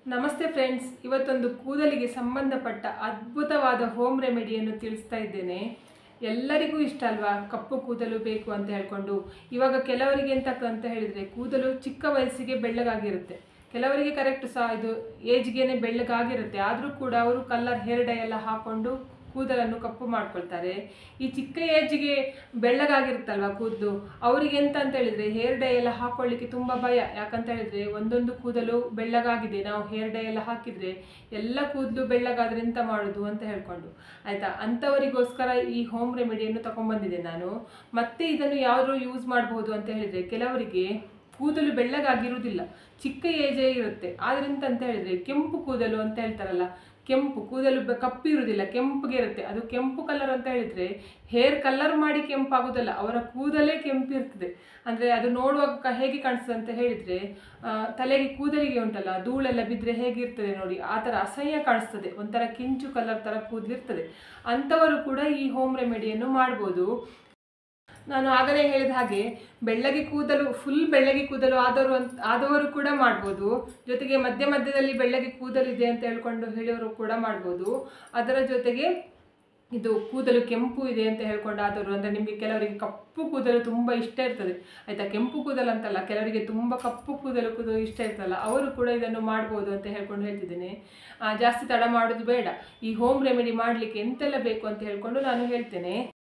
ನಮಸ್ತೆ ಫ್ರೆಂಡ್ಸ್ ಇವತ್ತೊಂದು ಕೂದಲಿಗೆ ಸಂಬಂಧಪಟ್ಟ ಅದ್ಭುತವಾದ ಹೋಮ್ ರೆಮಿಡಿಯನ್ನು ತಿಳಿಸ್ತಾ ಇದ್ದೇನೆ ಎಲ್ಲರಿಗೂ ಇಷ್ಟ ಅಲ್ವಾ ಕಪ್ಪು ಕೂದಲು ಬೇಕು ಅಂತ ಹೇಳ್ಕೊಂಡು ಇವಾಗ ಕೆಲವರಿಗೆ ಎಂತ ಅಂತ ಹೇಳಿದರೆ ಕೂದಲು ಚಿಕ್ಕ ವಯಸ್ಸಿಗೆ ಬೆಳ್ಳಗಾಗಿರುತ್ತೆ ಕೆಲವರಿಗೆ ಕರೆಕ್ಟ್ ಸಹ ಇದು ಏಜ್ಗೆನೆ ಬೆಳ್ಳಗಾಗಿರುತ್ತೆ ಆದರೂ ಕೂಡ ಅವರು ಕಲ್ಲರ್ ಹೇರ್ ಡೈ ಎಲ್ಲ ಹಾಕೊಂಡು ಕೂದಲನ್ನು ಕಪ್ಪು ಮಾಡ್ಕೊಳ್ತಾರೆ ಈ ಚಿಕ್ಕ ಏಜಿಗೆ ಬೆಳ್ಳಗಾಗಿರುತ್ತಲ್ವ ಕೂದಲು ಅವರಿಗೆ ಎಂತ ಅಂತ ಹೇಳಿದ್ರೆ ಹೇರ್ ಡೈ ಎಲ್ಲ ಹಾಕೊಳ್ಳಿಕ್ಕೆ ತುಂಬ ಭಯ ಯಾಕಂತ ಹೇಳಿದ್ರೆ ಒಂದೊಂದು ಕೂದಲು ಬೆಳ್ಳಗಾಗಿದೆ ನಾವು ಹೇರ್ ಡೈ ಎಲ್ಲ ಹಾಕಿದ್ರೆ ಎಲ್ಲ ಕೂದಲು ಬೆಳ್ಳಗಾದ್ರೆ ಎಂತ ಮಾಡೋದು ಅಂತ ಹೇಳ್ಕೊಂಡು ಆಯ್ತಾ ಅಂಥವರಿಗೋಸ್ಕರ ಈ ಹೋಮ್ ರೆಮಿಡಿಯನ್ನು ತಗೊಂಡ್ಬಂದಿದ್ದೆ ನಾನು ಮತ್ತೆ ಇದನ್ನು ಯಾರು ಯೂಸ್ ಮಾಡಬಹುದು ಅಂತ ಹೇಳಿದ್ರೆ ಕೆಲವರಿಗೆ ಕೂದಲು ಬೆಳ್ಳಗಾಗಿರುವುದಿಲ್ಲ ಚಿಕ್ಕ ಏಜೇ ಇರುತ್ತೆ ಆದ್ರಿಂದ ಅಂತ ಹೇಳಿದ್ರೆ ಕೆಂಪು ಕೂದಲು ಅಂತ ಹೇಳ್ತಾರಲ್ಲ ಕೆಂಪು ಕೂದಲು ಬ- ಕಪ್ಪು ಇರುವುದಿಲ್ಲ ಕೆಂಪುಗೆ ಇರುತ್ತೆ ಅದು ಕೆಂಪು ಕಲರ್ ಅಂತ ಹೇಳಿದ್ರೆ ಹೇರ್ ಕಲರ್ ಮಾಡಿ ಕೆಂಪಾಗುವುದಲ್ಲ ಅವರ ಕೂದಲೇ ಕೆಂಪು ಇರ್ತದೆ ಅಂದರೆ ಅದು ನೋಡುವಾಗ ಕ- ಹೇಗೆ ಕಾಣಿಸ್ತದೆ ಅಂತ ಹೇಳಿದ್ರೆ ಆ, ತಲೆಗೆ ಕೂದಲಿಗೆ ಉಂಟಲ್ಲ ಧೂಳೆಲ್ಲ ಬಿದ್ದರೆ ಹೇಗಿರ್ತದೆ ನೋಡಿ ಆ ಥರ ಅಸಹ್ಯ ಕಾಣಿಸ್ತದೆ ಒಂಥರ ಕಿಂಚು ಕಲರ್ ಥರ ಕೂದಲಿರ್ತದೆ ಅಂಥವರು ಕೂಡ ಈ ಹೋಮ್ ರೆಮಿಡಿಯನ್ನು ಮಾಡ್ಬೋದು ನಾನು ಆಗಲೇ ಹೇಳಿದ ಹಾಗೆ ಬೆಳ್ಳಗೆ ಕೂದಲು ಫುಲ್ ಬೆಳ್ಳಗೆ ಕೂದಲು ಆದವರು ಅಂತ ಆದವರು ಕೂಡ ಮಾಡ್ಬೋದು ಜೊತೆಗೆ ಮಧ್ಯ ಮಧ್ಯದಲ್ಲಿ ಬೆಳ್ಳಗೆ ಕೂದಲಿದೆ ಅಂತ ಹೇಳ್ಕೊಂಡು ಹೇಳೋರು ಕೂಡ ಮಾಡ್ಬೋದು ಅದರ ಜೊತೆಗೆ ಇದು ಕೂದಲು ಕೆಂಪು ಇದೆ ಅಂತ ಹೇಳ್ಕೊಂಡು ಆದವರು ಅಂದರೆ ನಿಮಗೆ ಕೆಲವರಿಗೆ ಕಪ್ಪು ಕೂದಲು ತುಂಬ ಇಷ್ಟ ಇರ್ತದೆ ಆಯಿತಾ ಕೆಂಪು ಕೂದಲು ಅಂತಲ್ಲ ಕೆಲವರಿಗೆ ತುಂಬ ಕಪ್ಪು ಕೂದಲು ಕೂದಲು ಇಷ್ಟ ಇರ್ತಲ್ಲ ಅವರು ಕೂಡ ಇದನ್ನು ಮಾಡ್ಬೋದು ಅಂತ ಹೇಳ್ಕೊಂಡು ಹೇಳ್ತಿದ್ದೇನೆ ಆ, ಜಾಸ್ತಿ ತಡ ಮಾಡೋದು ಬೇಡ ಈ ಹೋಮ್ ರೆಮಿಡಿ ಮಾಡಲಿಕ್ಕೆ ಎಂತೆಲ್ಲ ಬೇಕು ಅಂತ ಹೇಳ್ಕೊಂಡು ನಾನು ಹೇಳ್ತೇನೆ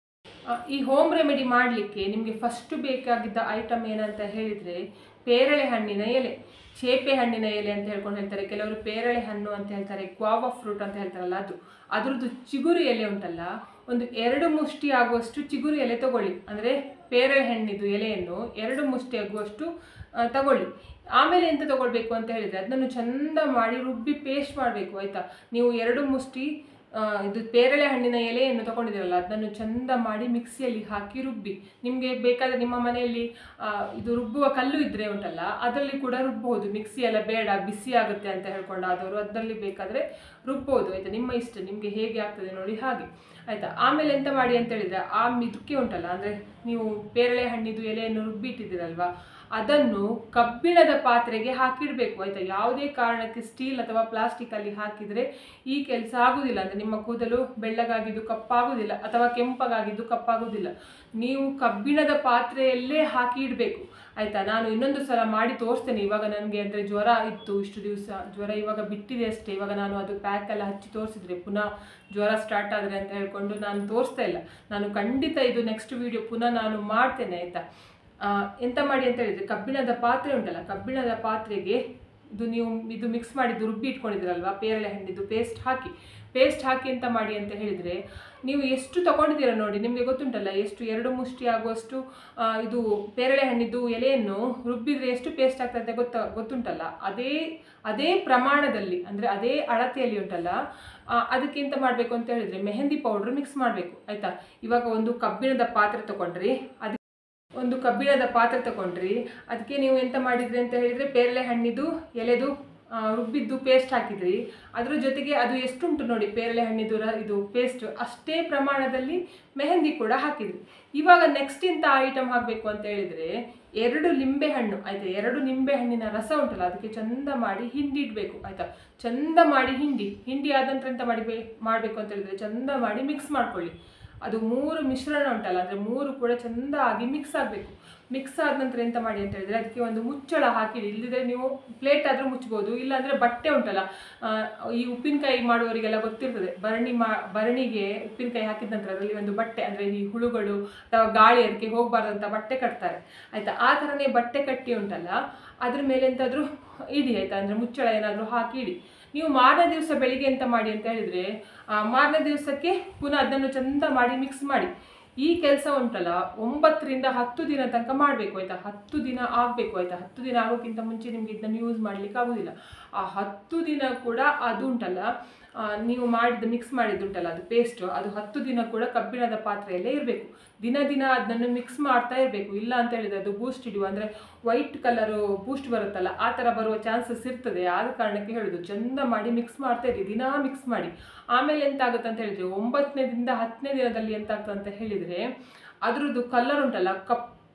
ಆ, ಈ ಹೋಮ್ ರೆಮಿಡಿ ಮಾಡಲಿಕ್ಕೆ ನಿಮಗೆ ಫಸ್ಟ್ ಬೇಕಾಗಿದ್ದ ಐಟಮ್ ಏನಂತ ಹೇಳಿದರೆ ಪೇರಳೆ ಹಣ್ಣಿನ ಎಲೆ ಚೇಪೆ ಹಣ್ಣಿನ ಎಲೆ ಅಂತ ಹೇಳ್ಕೊಂಡು ಹೇಳ್ತಾರೆ ಕೆಲವರು ಪೇರಳೆ ಹಣ್ಣು ಅಂತ ಹೇಳ್ತಾರೆ ಕ್ವಾವ ಫ್ರೂಟ್ ಅಂತ ಹೇಳ್ತಾರಲ್ಲ ಅದು ಅದ್ರದ್ದು ಚಿಗುರು ಎಲೆ ಉಂಟಲ್ಲ ಒಂದು ಎರಡು ಮುಷ್ಟಿ ಆಗುವಷ್ಟು ಚಿಗುರು ಎಲೆ ತಗೊಳ್ಳಿ ಅಂದರೆ ಪೇರಳೆ ಹಣ್ಣಿದು ಎಲೆಯನ್ನು ಎರಡು ಮುಷ್ಟಿ ಆಗುವಷ್ಟು ಆ, ತಗೊಳ್ಳಿ ಆಮೇಲೆ ಎಂತ ತಗೊಳ್ಬೇಕು ಅಂತ ಹೇಳಿದರೆ ಅದನ್ನು ಚಂದ ಮಾಡಿ ರುಬ್ಬಿ ಪೇಸ್ಟ್ ಮಾಡಬೇಕು ಆಯಿತಾ ನೀವು ಎರಡು ಮುಷ್ಟಿ ಆ, ಇದು ಪೇರಳೆ ಹಣ್ಣಿನ ಎಲೆಯನ್ನು ತಗೊಂಡಿದ್ದೀರಲ್ಲ ಅದನ್ನು ಚಂದ ಮಾಡಿ ಮಿಕ್ಸಿಯಲ್ಲಿ ಹಾಕಿ ರುಬ್ಬಿ ನಿಮಗೆ ಬೇಕಾದರೆ ನಿಮ್ಮ ಮನೆಯಲ್ಲಿ ಆ, ಇದು ರುಬ್ಬುವ ಕಲ್ಲು ಇದ್ದರೆ ಉಂಟಲ್ಲ ಅದರಲ್ಲಿ ಕೂಡ ರುಬ್ಬಬಹುದು ಮಿಕ್ಸಿ ಎಲ್ಲ ಬೇಡ ಬಿಸಿ ಆಗುತ್ತೆ ಅಂತ ಹೇಳ್ಕೊಂಡು ಆದವರು ಅದರಲ್ಲಿ ಬೇಕಾದರೆ ರುಬ್ಬೋದು ಆಯಿತಾ ನಿಮ್ಮ ಇಷ್ಟ ನಿಮಗೆ ಹೇಗೆ ಆಗ್ತದೆ ನೋಡಿ ಹಾಗೆ ಆಯಿತಾ ಆಮೇಲೆ ಎಂತ ಮಾಡಿ ಅಂತ ಹೇಳಿದರೆ ಆ ಮಿದುಕ್ಕೆ ಉಂಟಲ್ಲ ಅಂದರೆ ನೀವು ಪೇರಳೆ ಹಣ್ಣಿದು ಎಲೆಯನ್ನು ರುಬ್ಬಿಟ್ಟಿದ್ದೀರಲ್ವಾ ಅದನ್ನು ಕಬ್ಬಿಣದ ಪಾತ್ರೆಗೆ ಹಾಕಿಡಬೇಕು ಆಯಿತಾ ಯಾವುದೇ ಕಾರಣಕ್ಕೆ ಸ್ಟೀಲ್ ಅಥವಾ ಪ್ಲಾಸ್ಟಿಕಲ್ಲಿ ಹಾಕಿದರೆ ಈ ಕೆಲಸ ಆಗುವುದಿಲ್ಲ ಅಂದರೆ ನಿಮ್ಮ ಕೂದಲು ಬೆಳ್ಳಗಾಗಿದ್ದು ಕಪ್ಪಾಗುವುದಿಲ್ಲ ಅಥವಾ ಕೆಂಪಗಾಗಿದ್ದು ಕಪ್ಪಾಗುವುದಿಲ್ಲ ನೀವು ಕಬ್ಬಿಣದ ಪಾತ್ರೆಯಲ್ಲೇ ಹಾಕಿ ಇಡಬೇಕು ಆಯಿತಾ ನಾನು ಇನ್ನೊಂದು ಸಲ ಮಾಡಿ ತೋರಿಸ್ತೇನೆ ಇವಾಗ ನನಗೆ ಅಂದರೆ ಜ್ವರ ಇತ್ತು ಇಷ್ಟು ದಿವಸ ಜ್ವರ ಇವಾಗ ಬಿಟ್ಟಿದೆ ಅಷ್ಟೇ ಇವಾಗ ನಾನು ಅದು ಪ್ಯಾಕ್ ಎಲ್ಲ ಹಚ್ಚಿ ತೋರಿಸಿದ್ರೆ ಪುನಃ ಜ್ವರ ಸ್ಟಾರ್ಟ್ ಆದರೆ ಅಂತ ಹೇಳ್ಕೊಂಡು ನಾನು ತೋರಿಸ್ತಾ ಇಲ್ಲ ನಾನು ಖಂಡಿತ ಇದು ನೆಕ್ಸ್ಟ್ ವಿಡಿಯೋ ಪುನಃ ನಾನು ಮಾಡ್ತೇನೆ ಆಯಿತಾ ಆ, ಎಂತ ಮಾಡಿ ಅಂತ ಹೇಳಿದ್ರೆ ಕಬ್ಬಿಣದ ಪಾತ್ರೆ ಉಂಟಲ್ಲ ಕಬ್ಬಿಣದ ಪಾತ್ರೆಗೆ ಇದು ನೀವು ಇದು ಮಿಕ್ಸ್ ಮಾಡಿದ್ದು ರುಬ್ಬಿ ಇಟ್ಕೊಂಡಿದ್ದೀರಲ್ವಾ ಪೇರಳೆ ಹಣ್ಣಿದ್ದು ಪೇಸ್ಟ್ ಹಾಕಿ ಪೇಸ್ಟ್ ಹಾಕಿ ಎಂತ ಮಾಡಿ ಅಂತ ಹೇಳಿದರೆ ನೀವು ಎಷ್ಟು ತಗೊಂಡಿದ್ದೀರ ನೋಡಿ ನಿಮಗೆ ಗೊತ್ತುಂಟಲ್ಲ ಎಷ್ಟು ಎರಡು ಮುಷ್ಟಿ ಆಗುವಷ್ಟು ಆ, ಇದು ಪೇರಳೆ ಹಣ್ಣಿದ್ದು ಎಲೆಯನ್ನು ರುಬ್ಬಿದ್ರೆ ಎಷ್ಟು ಪೇಸ್ಟ್ ಆಗ್ತದೆ ಅಂತ ಗೊತ್ತ ಗೊತ್ತುಂಟಲ್ಲ ಅದೇ ಅದೇ ಪ್ರಮಾಣದಲ್ಲಿ ಅಂದರೆ ಅದೇ ಅಳತೆಯಲ್ಲಿ ಉಂಟಲ್ಲ ಆ, ಅದಕ್ಕೆ ಎಂತ ಮಾಡಬೇಕು ಅಂತ ಹೇಳಿದರೆ ಮೆಹಂದಿ ಪೌಡ್ರ್ ಮಿಕ್ಸ್ ಮಾಡಬೇಕು ಆಯಿತಾ ಇವಾಗ ಒಂದು ಕಬ್ಬಿಣದ ಪಾತ್ರೆ ತಗೊಂಡ್ರಿ ಅದಕ್ಕೆ ಒಂದು ಕಬ್ಬಿಣದ ಪಾತ್ರೆ ತಗೊಂಡ್ರಿ ಅದಕ್ಕೆ ನೀವು ಎಂತ ಮಾಡಿದ್ರಿ ಅಂತ ಹೇಳಿದರೆ ಪೇರಳೆ ಹಣ್ಣಿದು ಎಲೆದು ಆ, ರುಬ್ಬಿದ್ದು ಪೇಸ್ಟ್ ಹಾಕಿದ್ರಿ ಅದ್ರ ಜೊತೆಗೆ ಅದು ಎಷ್ಟುಂಟು ನೋಡಿ ಪೇರಳೆ ಹಣ್ಣಿದು ರ ಇದು ಪೇಸ್ಟ್ ಅಷ್ಟೇ ಪ್ರಮಾಣದಲ್ಲಿ ಮೆಹಂದಿ ಕೂಡ ಹಾಕಿದ್ರಿ ಇವಾಗ ನೆಕ್ಸ್ಟ್ ಇಂಥ ಐಟಮ್ ಹಾಕಬೇಕು ಅಂತ ಹೇಳಿದರೆ ಎರಡು ಲಿಂಬೆ ಹಣ್ಣು ಆಯಿತಾ ಎರಡು ನಿಂಬೆ ಹಣ್ಣಿನ ರಸ ಉಂಟಲ್ಲ ಅದಕ್ಕೆ ಚಂದ ಮಾಡಿ ಹಿಂಡಿ ಇಡಬೇಕು ಆಯಿತಾ ಚಂದ ಮಾಡಿ ಹಿಂಡಿ ಹಿಂಡಿ ಆದ ನಂತರ ಎಂತ ಮಾಡಿ ಮಾಡಬೇಕು ಅಂತ ಹೇಳಿದರೆ ಚಂದ ಮಾಡಿ ಮಿಕ್ಸ್ ಮಾಡ್ಕೊಳ್ಳಿ ಅದು ಮೂರು ಮಿಶ್ರಣ ಉಂಟಲ್ಲ ಅಂದರೆ ಮೂರು ಕೂಡ ಚೆಂದ ಆಗಿ ಮಿಕ್ಸ್ ಆಗಬೇಕು ಮಿಕ್ಸ್ ಆದ ನಂತರ ಎಂತ ಮಾಡಿ ಅಂತ ಹೇಳಿದ್ರೆ ಅದಕ್ಕೆ ಒಂದು ಮುಚ್ಚಳ ಹಾಕಿಡಿ ಇಲ್ಲದಿದ್ರೆ ನೀವು ಪ್ಲೇಟ್ ಆದರೂ ಮುಚ್ಬೋದು ಇಲ್ಲಾಂದರೆ ಬಟ್ಟೆ ಉಂಟಲ್ಲ ಆ, ಈ ಉಪ್ಪಿನಕಾಯಿ ಮಾಡುವವರಿಗೆಲ್ಲ ಗೊತ್ತಿರ್ತದೆ ಭರಣಿ ಮಾ ಭರಣಿಗೆ ಉಪ್ಪಿನಕಾಯಿ ಹಾಕಿದ ನಂತರ ಅದರಲ್ಲಿ ಒಂದು ಬಟ್ಟೆ ಅಂದರೆ ಈ ಹುಳುಗಳು ಅಥವಾ ಗಾಳಿ ಅದಕ್ಕೆ ಹೋಗಬಾರ್ದಂತ ಬಟ್ಟೆ ಕಟ್ತಾರೆ ಆಯಿತಾ ಆ ಥರನೇ ಬಟ್ಟೆ ಕಟ್ಟಿ ಉಂಟಲ್ಲ ಅದ್ರ ಮೇಲೆ ಎಂತಾದರೂ ಇಡಿ ಆಯಿತಾ ಅಂದರೆ ಮುಚ್ಚಳ ಏನಾದರೂ ಹಾಕಿ ಇಡಿ ನೀವು ಮಾರನೇ ದಿವಸ ಬೆಳಿಗ್ಗೆ ಎಂತ ಮಾಡಿ ಅಂತ ಹೇಳಿದರೆ ಮಾರನೇ ದಿವಸಕ್ಕೆ ಪುನಃ ಅದನ್ನು ಚಂದ ಮಾಡಿ ಮಿಕ್ಸ್ ಮಾಡಿ ಈ ಕೆಲಸ ಉಂಟಲ್ಲ ಒಂಬತ್ತರಿಂದ ಹತ್ತು ದಿನ ತನಕ ಮಾಡಬೇಕು ಆಯಿತಾ ಹತ್ತು ದಿನ ಆಗಬೇಕು ಆಯಿತಾ ಹತ್ತು ದಿನ ಆಗೋಕ್ಕಿಂತ ಮುಂಚೆ ನಿಮಗೆ ಇದನ್ನು ಯೂಸ್ ಮಾಡಲಿಕ್ಕೆ ಆಗೋದಿಲ್ಲ ಆ ಹತ್ತು ದಿನ ಕೂಡ ಅದು ಉಂಟಲ್ಲ ಆ, ನೀವು ಮಾಡಿದ ಮಿಕ್ಸ್ ಮಾಡಿದ್ದುಂಟಲ್ಲ ಅದು ಪೇಸ್ಟು ಅದು ಹತ್ತು ದಿನ ಕೂಡ ಕಬ್ಬಿಣದ ಪಾತ್ರೆಯಲ್ಲೇ ಇರಬೇಕು ದಿನ ದಿನ ಅದನ್ನು ಮಿಕ್ಸ್ ಮಾಡ್ತಾ ಇರಬೇಕು ಇಲ್ಲ ಅಂತ ಹೇಳಿದ್ರೆ ಅದು ಬೂಸ್ಟ್ ಹಿಡಿಯುವ ಅಂದರೆ ವೈಟ್ ಕಲರು ಬೂಸ್ಟ್ ಬರುತ್ತಲ್ಲ ಆ ಥರ ಬರುವ ಚಾನ್ಸಸ್ ಇರ್ತದೆ ಆದ ಕಾರಣಕ್ಕೆ ಹೇಳೋದು ಚಂದ ಮಾಡಿ ಮಿಕ್ಸ್ ಮಾಡ್ತಾ ಇರಿ ದಿನ ಮಿಕ್ಸ್ ಮಾಡಿ ಆಮೇಲೆ ಎಂತ ಆಗುತ್ತೆ ಅಂತ ಹೇಳಿದ್ರೆ ಒಂಬತ್ತನೇದಿಂದ ಹತ್ತನೇ ದಿನದಲ್ಲಿ ಎಂತ ಆಗ್ತದೆ ಅಂತ ಹೇಳಿದರೆ ಅದ್ರದ್ದು ಕಲರ್ ಉಂಟಲ್ಲ ಕಪ್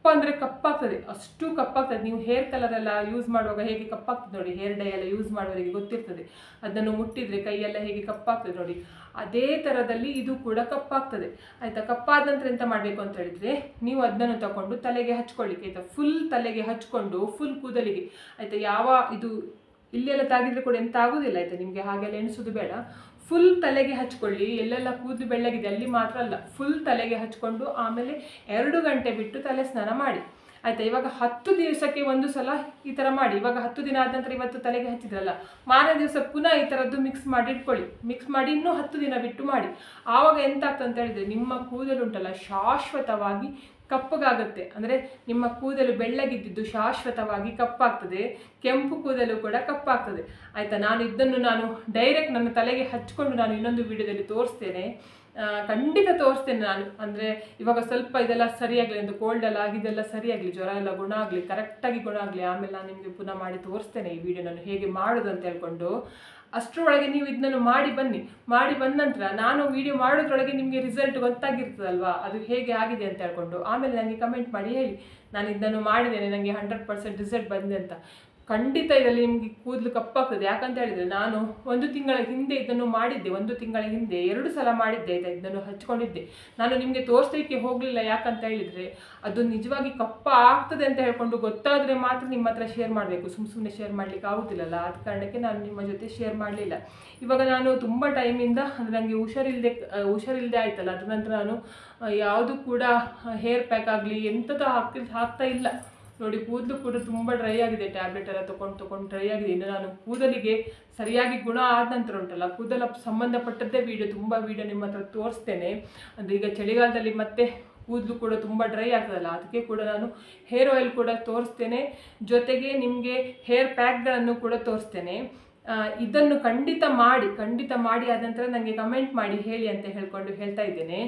ಅಂದರೆ ಕಪ್ಪಾಗ್ತದೆ ಅಷ್ಟು ಕಪ್ಪಾಗ್ತದೆ ನೀವು ಹೇರ್ ಕಲರ್ ಎಲ್ಲ ಯೂಸ್ ಮಾಡುವಾಗ ಹೇಗೆ ಕಪ್ಪಾಗ್ತದೆ ನೋಡಿ ಹೇರ್ ಡೈ ಎಲ್ಲ ಯೂಸ್ ಮಾಡುವವರಿಗೆ ಗೊತ್ತಿರ್ತದೆ ಅದನ್ನು ಮುಟ್ಟಿದ್ರೆ ಕೈಯೆಲ್ಲ ಹೇಗೆ ಕಪ್ಪಾಗ್ತದೆ ನೋಡಿ ಅದೇ ಥರದಲ್ಲಿ ಇದು ಕೂಡ ಕಪ್ಪಾಗ್ತದೆ ಆಯಿತಾ ಕಪ್ಪಾದ ನಂತರ ಎಂತ ಮಾಡಬೇಕು ಅಂತ ಹೇಳಿದ್ರೆ ನೀವು ಅದನ್ನು ತಗೊಂಡು ತಲೆಗೆ ಹಚ್ಕೊಳ್ಳಿಕ್ಕೆ ಆಯಿತಾ ಫುಲ್ ತಲೆಗೆ ಹಚ್ಕೊಂಡು ಫುಲ್ ಕೂದಲಿಗೆ ಆಯಿತಾ ಯಾವ ಇದು ಇಲ್ಲೆಲ್ಲ ತಾಗಿದ್ರೆ ಕೂಡ ಎಂತ ಆಗೋದಿಲ್ಲ ಆಯಿತಾ ನಿಮಗೆ ಹಾಗೆಲ್ಲ ಎಣಿಸೋದು ಬೇಡ ಫುಲ್ ತಲೆಗೆ ಹಚ್ಕೊಳ್ಳಿ ಎಲ್ಲೆಲ್ಲ ಕೂದಲು ಬೆಳ್ಳಗಿದೆ ಅಲ್ಲಿ ಮಾತ್ರ ಅಲ್ಲ ಫುಲ್ ತಲೆಗೆ ಹಚ್ಕೊಂಡು ಆಮೇಲೆ ಎರಡು ಗಂಟೆ ಬಿಟ್ಟು ತಲೆ ಸ್ನಾನ ಮಾಡಿ ಆಯ್ತಾ ಇವಾಗ ಹತ್ತು ದಿವಸಕ್ಕೆ ಒಂದು ಸಲ ಈ ಥರ ಮಾಡಿ ಇವಾಗ ಹತ್ತು ದಿನ ಆದ ನಂತರ ಇವತ್ತು ತಲೆಗೆ ಹಚ್ಚಿದ್ರಲ್ಲ ಮಾರನೇ ದಿವಸ ಪುನಃ ಈ ಥರದ್ದು ಮಿಕ್ಸ್ ಮಾಡಿ ಇಟ್ಕೊಳ್ಳಿ ಮಿಕ್ಸ್ ಮಾಡಿ ಇನ್ನೂ ಹತ್ತು ದಿನ ಬಿಟ್ಟು ಮಾಡಿ ಆವಾಗ ಎಂತ ಆಗ್ತದೆ ಅಂತ ಹೇಳಿದ್ರೆ ನಿಮ್ಮ ಕೂದಲು ಉಂಟಲ್ಲ ಶಾಶ್ವತವಾಗಿ ಕಪ್ಪಗಾಗುತ್ತೆ ಅಂದರೆ ನಿಮ್ಮ ಕೂದಲು ಬೆಳ್ಳಗಿದ್ದಿದ್ದು ಶಾಶ್ವತವಾಗಿ ಕಪ್ಪಾಗ್ತದೆ ಕೆಂಪು ಕೂದಲು ಕೂಡ ಕಪ್ಪಾಗ್ತದೆ ಆಯಿತಾ ನಾನು ಇದನ್ನು ನಾನು ಡೈರೆಕ್ಟ್ ನನ್ನ ತಲೆಗೆ ಹಚ್ಕೊಂಡು ನಾನು ಇನ್ನೊಂದು ವಿಡಿಯೋದಲ್ಲಿ ತೋರಿಸ್ತೇನೆ ಆ, ಖಂಡಿತ ತೋರಿಸ್ತೇನೆ ನಾನು ಅಂದರೆ ಇವಾಗ ಸ್ವಲ್ಪ ಇದೆಲ್ಲ ಸರಿಯಾಗಲಿ ಒಂದು ಕೋಲ್ಡ್ ಎಲ್ಲ ಆಗಿದೆಲ್ಲ ಸರಿಯಾಗಲಿ ಜ್ವರ ಎಲ್ಲ ಗುಣ ಆಗಲಿ ಕರೆಕ್ಟಾಗಿ ಗುಣ ಆಗಲಿ ಆಮೇಲೆ ನಾನು ನಿಮಗೆ ಪುನಃ ಮಾಡಿ ತೋರಿಸ್ತೇನೆ ಈ ವಿಡಿಯೋ ನಾನು ಹೇಗೆ ಮಾಡೋದು ಅಂತ ಹೇಳ್ಕೊಂಡು ಅಷ್ಟರೊಳಗೆ ನೀವು ಇದನ್ನು ಮಾಡಿ ಬನ್ನಿ ಮಾಡಿ ಬಂದ ನಂತರ ನಾನು ವಿಡಿಯೋ ಮಾಡೋದ್ರೊಳಗೆ ನಿಮಗೆ ರಿಸಲ್ಟ್ ಗೊತ್ತಾಗಿರ್ತದಲ್ವಾ ಅದು ಹೇಗೆ ಆಗಿದೆ ಅಂತ ಹೇಳ್ಕೊಂಡು ಆಮೇಲೆ ನನಗೆ ಕಮೆಂಟ್ ಮಾಡಿ ಹೇಳಿ ನಾನು ಇದನ್ನು ಮಾಡಿದ್ದೇನೆ ನನಗೆ ಹಂಡ್ರೆಡ್ ಪರ್ಸೆಂಟ್ ರಿಸಲ್ಟ್ ಬಂದಿದೆ ಅಂತ ಖಂಡಿತ ಇದರಲ್ಲಿ ನಿಮಗೆ ಕೂದಲು ಕಪ್ಪಾಗ್ತದೆ ಯಾಕಂತ ಹೇಳಿದರೆ ನಾನು ಒಂದು ತಿಂಗಳ ಹಿಂದೆ ಇದನ್ನು ಮಾಡಿದ್ದೆ ಒಂದು ತಿಂಗಳ ಹಿಂದೆ ಎರಡು ಸಲ ಮಾಡಿದ್ದೆ ಆಯ್ತಾ ಇದನ್ನು ಹಚ್ಕೊಂಡಿದ್ದೆ ನಾನು ನಿಮಗೆ ತೋರಿಸ್ಲಿಕ್ಕೆ ಹೋಗಲಿಲ್ಲ ಯಾಕಂತ ಹೇಳಿದರೆ ಅದು ನಿಜವಾಗಿ ಕಪ್ಪ ಆಗ್ತದೆ ಅಂತ ಹೇಳ್ಕೊಂಡು ಗೊತ್ತಾದರೆ ಮಾತ್ರ ನಿಮ್ಮ ಹತ್ರ ಶೇರ್ ಮಾಡಬೇಕು ಸುಮ್ಮ ಸುಮ್ಮನೆ ಶೇರ್ ಮಾಡಲಿಕ್ಕೆ ಆಗುತ್ತಿಲ್ಲಲ್ಲ ಆದ ಕಾರಣಕ್ಕೆ ನಾನು ನಿಮ್ಮ ಜೊತೆ ಶೇರ್ ಮಾಡಲಿಲ್ಲ ಇವಾಗ ನಾನು ತುಂಬ ಟೈಮಿಂದ ಅಂದರೆ ನನಗೆ ಹುಷಾರಿಲ್ಲದೆ ಹುಷಾರಿಲ್ಲದೆ ಆಯ್ತಲ್ಲ ಅದ್ರ ನಂತರ ನಾನು ಯಾವುದು ಕೂಡ ಹೇರ್ ಪ್ಯಾಕ್ ಆಗಲಿ ಎಂಥದ್ದು ಹಾಕಿ ಹಾಕ್ತಾ ಇಲ್ಲ ನೋಡಿ ಕೂದಲು ಕೂಡ ತುಂಬ ಡ್ರೈ ಆಗಿದೆ ಟ್ಯಾಬ್ಲೆಟ್ ಎಲ್ಲ ತೊಗೊಂಡು ತೊಗೊಂಡು ಡ್ರೈ ಆಗಿದೆ ಇನ್ನು ನಾನು ಕೂದಲಿಗೆ ಸರಿಯಾಗಿ ಗುಣ ಆದ ನಂತರ ಉಂಟಲ್ಲ ಕೂದಲ ಸಂಬಂಧಪಟ್ಟದ್ದೇ ವಿಡಿಯೋ ತುಂಬ ವಿಡಿಯೋ ನಿಮ್ಮ ಹತ್ರ ತೋರಿಸ್ತೇನೆ ಅಂದರೆ ಈಗ ಚಳಿಗಾಲದಲ್ಲಿ ಮತ್ತೆ ಕೂದಲು ಕೂಡ ತುಂಬ ಡ್ರೈ ಆಗ್ತದಲ್ಲ ಅದಕ್ಕೆ ಕೂಡ ನಾನು ಹೇರ್ ಆಯಿಲ್ ಕೂಡ ತೋರಿಸ್ತೇನೆ ಜೊತೆಗೆ ನಿಮಗೆ ಹೇರ್ ಪ್ಯಾಕ್ಗಳನ್ನು ಕೂಡ ತೋರಿಸ್ತೇನೆ ಆ, ಇದನ್ನು ಖಂಡಿತ ಮಾಡಿ ಖಂಡಿತ ಮಾಡಿ ಆದ ನಂತರ ನನಗೆ ಕಮೆಂಟ್ ಮಾಡಿ ಹೇಳಿ ಅಂತ ಹೇಳ್ಕೊಂಡು ಹೇಳ್ತಾ ಇದ್ದೇನೆ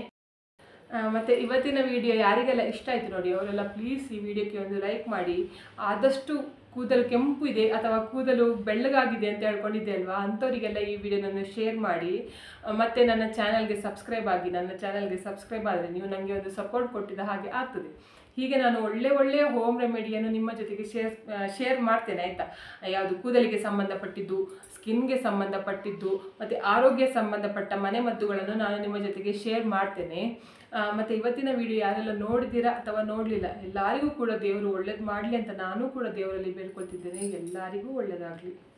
ಆ, ಮತ್ತೆ ಇವತ್ತಿನ ವಿಡಿಯೋ ಯಾರಿಗೆಲ್ಲ ಇಷ್ಟ ಆಯಿತು ನೋಡಿ ಅವರೆಲ್ಲ ಪ್ಲೀಸ್ ಈ ವಿಡಿಯೋಕ್ಕೆ ಒಂದು ಲೈಕ್ ಮಾಡಿ ಆದಷ್ಟು ಕೂದಲು ಕೆಂಪು ಇದೆ ಅಥವಾ ಕೂದಲು ಬೆಳ್ಳಗಾಗಿದೆ ಅಂತ ಹೇಳ್ಕೊಂಡಿದ್ದೆ ಅಲ್ವಾ ಅಂಥವರಿಗೆಲ್ಲ ಈ ವಿಡಿಯೋನನ್ನು ಶೇರ್ ಮಾಡಿ ಆ, ಮತ್ತೆ ನನ್ನ ಚಾನಲ್ಗೆ ಸಬ್ಸ್ಕ್ರೈಬ್ ಆಗಿ ನನ್ನ ಚಾನಲ್ಗೆ ಸಬ್ಸ್ಕ್ರೈಬ್ ಆದರೆ ನೀವು ನನಗೆ ಒಂದು ಸಪೋರ್ಟ್ ಕೊಟ್ಟಿದ್ದ ಹಾಗೆ ಆಗ್ತದೆ ಹೀಗೆ ನಾನು ಒಳ್ಳೆ ಒಳ್ಳೆಯ ಹೋಮ್ ರೆಮಿಡಿಯನ್ನು ನಿಮ್ಮ ಜೊತೆಗೆ ಶೇರ್ ಶೇರ್ ಮಾಡ್ತೇನೆ ಆಯಿತಾ ಯಾವುದು ಕೂದಲಿಗೆ ಸಂಬಂಧಪಟ್ಟಿದ್ದು ಸ್ಕಿನ್ಗೆ ಸಂಬಂಧಪಟ್ಟಿದ್ದು ಮತ್ತು ಆರೋಗ್ಯ ಸಂಬಂಧಪಟ್ಟ ಮನೆಮದ್ದುಗಳನ್ನು ನಾನು ನಿಮ್ಮ ಜೊತೆಗೆ ಶೇರ್ ಮಾಡ್ತೇನೆ ಆ, ಮತ್ತೆ ಇವತ್ತಿನ ವಿಡಿಯೋ ಯಾರೆಲ್ಲ ನೋಡಿದ್ದೀರಾ ಅಥವಾ ನೋಡಲಿಲ್ಲ ಎಲ್ಲರಿಗೂ ಕೂಡ ದೇವರು ಒಳ್ಳೇದು ಮಾಡಲಿ ಅಂತ ನಾನು ಕೂಡ ದೇವರಲ್ಲಿ ಬೇಡ್ಕೊಳ್ತಿದ್ದೇನೆ ಎಲ್ಲರಿಗೂ ಒಳ್ಳೆಯದಾಗಲಿ